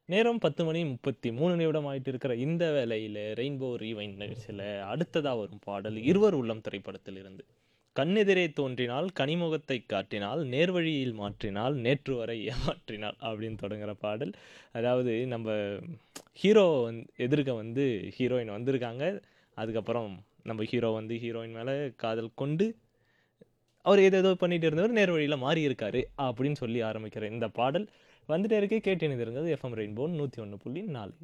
நேரம் பத்து மணி முப்பத்தி மூணு நிமிடம் ஆயிட்டு இருக்கிற இந்த வேளையில ரெயின்போ ரீவைண்ட் நிகழ்ச்சியில் அடுத்ததா வரும் பாடல் இருவர் உள்ளம் திரைப்படத்தில் இருந்து கண்ணெதிரே தோன்றினால் கனிமுகத்தை காட்டினால் நேர்வழியில் மாற்றினால் நேற்று வரை ஏமாற்றினாள் அப்படின்னு தொடங்குற பாடல் அதாவது நம்ம ஹீரோ வந்து எதிர்க்க வந்து ஹீரோயின் வந்திருக்காங்க அதுக்கப்புறம் நம்ம ஹீரோ வந்து ஹீரோயின் மேலே காதல் கொண்டு அவர் ஏதேதோ பண்ணிட்டு இருந்தவர் நேர் வழியில் மாறி இருக்காரு அப்படின்னு சொல்லி ஆரம்பிக்கிற இந்த பாடல் வந்துட்டே இருக்கு கேட்டு இணைந்திருந்தது எஃப்எம் ரெயின்போ நூற்றி ஒன்று புள்ளி நாலு